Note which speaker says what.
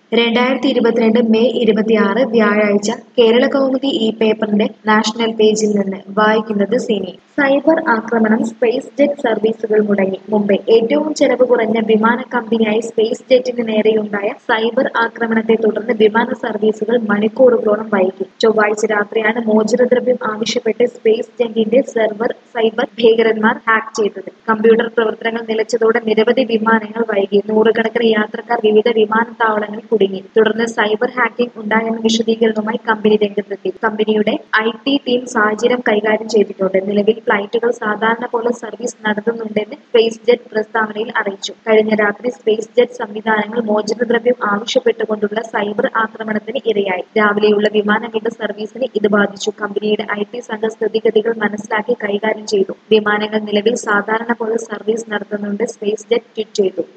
Speaker 1: രണ്ടായിരത്തി ഇരുപത്തിരണ്ട് മെയ് ഇരുപത്തിയാറ് വ്യാഴാഴ്ച കേരള കൗമുദി ഈ പേപ്പറിന്റെ നാഷണൽ പേജിൽ നിന്ന് വായിക്കുന്നത് സിനി സൈബർ ആക്രമണം സ്പേസ് ജെറ്റ് സർവീസുകൾ മുടങ്ങി മുംബൈ ഏറ്റവും ചെലവ് കുറഞ്ഞ വിമാന കമ്പനിയായ സ്പേസ് ജെറ്റിന് നേരെയുണ്ടായ സൈബർ ആക്രമണത്തെ തുടർന്ന് വിമാന സർവീസുകൾ മണിക്കൂറുകളോളം വൈകി ചൊവ്വാഴ്ച രാത്രിയാണ് മോചനദ്രവ്യം ആവശ്യപ്പെട്ട് സ്പേസ് ജെറ്റിന്റെ സെർവർ സൈബർ ഭീകരന്മാർ ഹാക്ക് ചെയ്തത് കമ്പ്യൂട്ടർ പ്രവർത്തനങ്ങൾ നിലച്ചതോടെ നിരവധി വിമാനങ്ങൾ വൈകി നൂറുകണക്കിന് യാത്രക്കാർ വിവിധ വിമാനത്താവളങ്ങളിൽ കുടുങ്ങി തുടർന്ന് സൈബർ ഹാക്കിംഗ് ഉണ്ടായെന്ന വിശദീകരണവുമായി കമ്പനി രംഗത്തെത്തി കമ്പനിയുടെ ഐ ടി ടീം സാഹചര്യം കൈകാര്യം ചെയ്തിട്ടുണ്ട് നിലവിൽ ഫ്ലൈറ്റുകൾ സാധാരണ പോലെ സർവീസ് നടത്തുന്നുണ്ടെന്ന് സ്പേസ് ജെറ്റ് പ്രസ്താവനയിൽ അറിയിച്ചു കഴിഞ്ഞ രാത്രി സ്പേസ് ജെറ്റ് സംവിധാനങ്ങൾ മോചനദ്രവ്യം ആവശ്യപ്പെട്ടുകൊണ്ടുള്ള സൈബർ ആക്രമണത്തിന് ഇരയായി രാവിലെയുള്ള വിമാനങ്ങളുടെ സർവീസിന് ഇത് ബാധിച്ചു കമ്പനിയുടെ ഐ ടി സംഘ സ്ഥിതിഗതികൾ മനസ്സിലാക്കി കൈകാര്യം ചെയ്തു വിമാനങ്ങൾ നിലവിൽ സാധാരണ പോലെ സർവീസ് നടത്തുന്നുണ്ട് സ്പേസ് ജെറ്റ് ട്വീറ്റ് ചെയ്തു